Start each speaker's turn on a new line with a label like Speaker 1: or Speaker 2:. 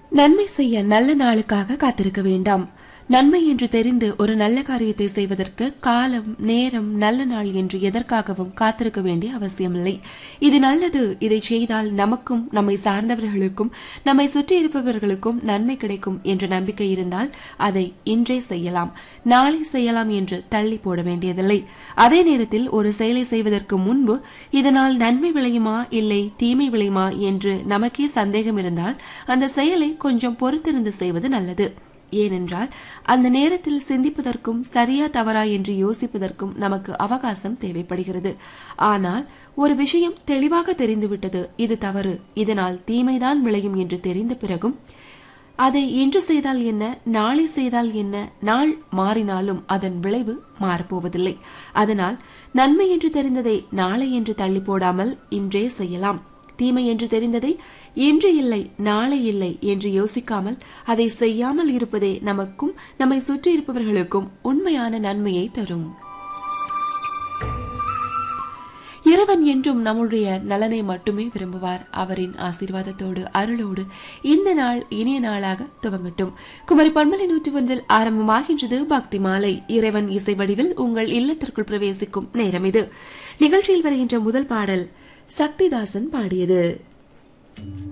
Speaker 1: நன்மை செய்ய நல்ல நாளுக்காக காத்திருக்க வேண்டாம் நன்மை என்று தெரிந்து ஒரு நல்ல காரியத்தை செய்வதற்கு காலம் நேரம் நல்ல நாள் என்று எதற்காகவும் காத்திருக்க வேண்டிய அவசியமில்லை இது நல்லது இதை செய்தால் நமக்கும் நம்மை சார்ந்தவர்களுக்கும் நம்மை சுற்றி இருப்பவர்களுக்கும் நன்மை கிடைக்கும் என்ற நம்பிக்கை இருந்தால் அதை இன்றே செய்யலாம் நாளை செய்யலாம் என்று தள்ளி போட வேண்டியதில்லை அதே நேரத்தில் ஒரு செயலை செய்வதற்கு முன்பு இதனால் நன்மை விளையுமா இல்லை தீமை விளையுமா என்று நமக்கே சந்தேகம் இருந்தால் அந்த செயலை கொஞ்சம் பொறுத்திருந்து செய்வது நல்லது ஏனென்றால் அந்த நேரத்தில் சிந்திப்பதற்கும் சரியா தவறா என்று யோசிப்பதற்கும் நமக்கு அவகாசம் தேவைப்படுகிறது ஆனால் ஒரு விஷயம் தெளிவாக தெரிந்துவிட்டது இது தவறு இதனால் தீமைதான் விளையும் என்று தெரிந்த பிறகும் அதை இன்று செய்தால் என்ன நாளை செய்தால் என்ன நாள் மாறினாலும் அதன் விளைவு மாறப்போவதில்லை அதனால் நன்மை என்று தெரிந்ததை நாளை என்று தள்ளி போடாமல் இன்றே செய்யலாம் தீமை என்று தெரிந்ததை இன்று இல்லை நாளை இல்லை என்று யோசிக்காமல் அதை செய்யாமல் இருப்பதே நமக்கும் நம்மை சுற்றி இருப்பவர்களுக்கும் உண்மையான நன்மையை தரும் இறைவன் என்றும் நம்முடைய நலனை மட்டுமே விரும்புவார் அவரின் ஆசீர்வாதத்தோடு அருளோடு இந்த நாள் இனிய நாளாக துவங்கட்டும் குமரி பண்பலை நூற்றி ஒன்றில் ஆரம்பமாகின்றது பக்தி மாலை இறைவன் இசை வடிவில் உங்கள் இல்லத்திற்குள் பிரவேசிக்கும் நேரம் இது நிகழ்ச்சியில் வருகின்ற முதல் பாடல் சக்திதாசன் பாடியது